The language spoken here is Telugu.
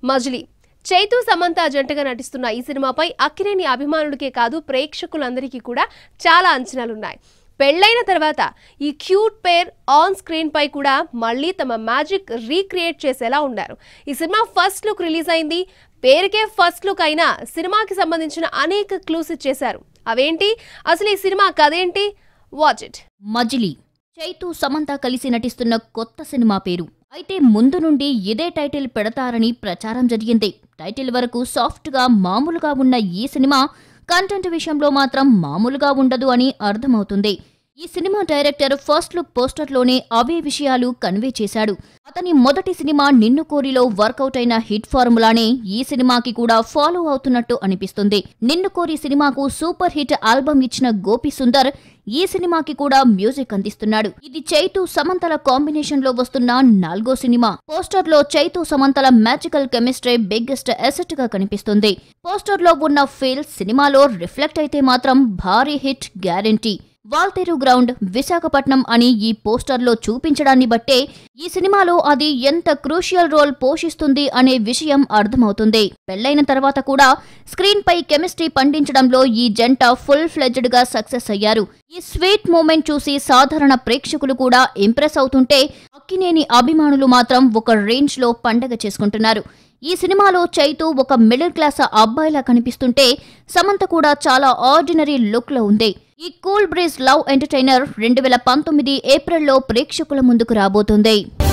మజిలీ చైతు సమంత జంటగా నటిస్తున్న ఈ సినిమాపై అక్కినేని అభిమానులకే కాదు ప్రేక్షకులందరికీ కూడా చాలా అంచనాలున్నాయి పెళ్ళైన తర్వాత ఈ క్యూట్ పేర్ ఆన్ స్క్రీన్ పై కూడా మళ్ళీ తమ మ్యాజిక్ రీక్రియేట్ చేసేలా ఉన్నారు ఈ సినిమా ఫస్ట్ లుక్ రిలీజ్ అయింది పేరుకే ఫస్ట్ లుక్ అయినా సినిమాకి సంబంధించిన అనేక క్లూస్ ఇచ్చేశారు అవేంటి అసలు ఈ సినిమా కథేంటి వాచ్ ఇట్ మజిలీ చైతు సమంత కలిసి నటిస్తున్న కొత్త సినిమా పేరు అయితే ముందు నుండి ఇదే టైటిల్ పెడతారని ప్రచారం జరిగింది టైటిల్ వరకు సాఫ్ట్గా మామూలుగా ఉన్న ఈ సినిమా కంటెంట్ విషయంలో మాత్రం మామూలుగా ఉండదు అని అర్థమవుతుంది ఈ సినిమా డైరెక్టర్ ఫస్ట్ లుక్ పోస్టర్లోనే అవే విషయాలు కన్వే చేశాడు అతని మొదటి సినిమా నిన్ను కోరిలో వర్కౌట్ అయిన హిట్ ఫార్ములానే ఈ సినిమాకి కూడా ఫాలో అవుతున్నట్టు అనిపిస్తుంది నిన్ను కోరి సినిమాకు సూపర్ హిట్ ఆల్బమ్ ఇచ్చిన గోపి సుందర్ ఈ సినిమాకి కూడా మ్యూజిక్ అందిస్తున్నాడు ఇది చైతు సమంతల కాంబినేషన్ లో వస్తున్న నాలుగో సినిమా పోస్టర్ లో చైతు సమంతల మ్యాజికల్ కెమిస్ట్రీ బిగ్గెస్ట్ అసెట్ గా కనిపిస్తుంది పోస్టర్ లో ఉన్న ఫీల్ సినిమాలో రిఫ్లెక్ట్ అయితే మాత్రం భారీ hit guarantee Waltair ground Visakhapatnam అని ఈ పోస్టర్లో చూపించడాన్ని బట్టే ఈ సినిమాలో అది ఎంత క్రూషియల్ రోల్ పోషిస్తుంది అనే విషయం అర్థమవుతుంది పెళ్లైన తర్వాత కూడా స్క్రీన్ పై కెమిస్ట్రీ పండించడంలో ఈ జంట ఫుల్ ఫ్లెడ్జ్డ్ గా సక్సెస్ అయ్యారు ఈ స్వీట్ మూమెంట్ చూసి సాధారణ ప్రేక్షకులు కూడా ఇంప్రెస్ అవుతుంటే అక్కినేని అభిమానులు మాత్రం ఒక రేంజ్ లో పండగ చేసుకుంటున్నారు ఈ సినిమాలో చైతు ఒక మిడిల్ క్లాస్ అబ్బాయిలా కనిపిస్తుంటే సమంత కూడా చాలా ఆర్డినరీ లుక్ లో ఉంది ఈ కూల్ బ్రీజ్ లవ్ ఎంటర్టైనర్ రెండు వేల పంతొమ్మిది ఏప్రిల్లో ప్రేక్షకుల ముందుకు రాబోతుంది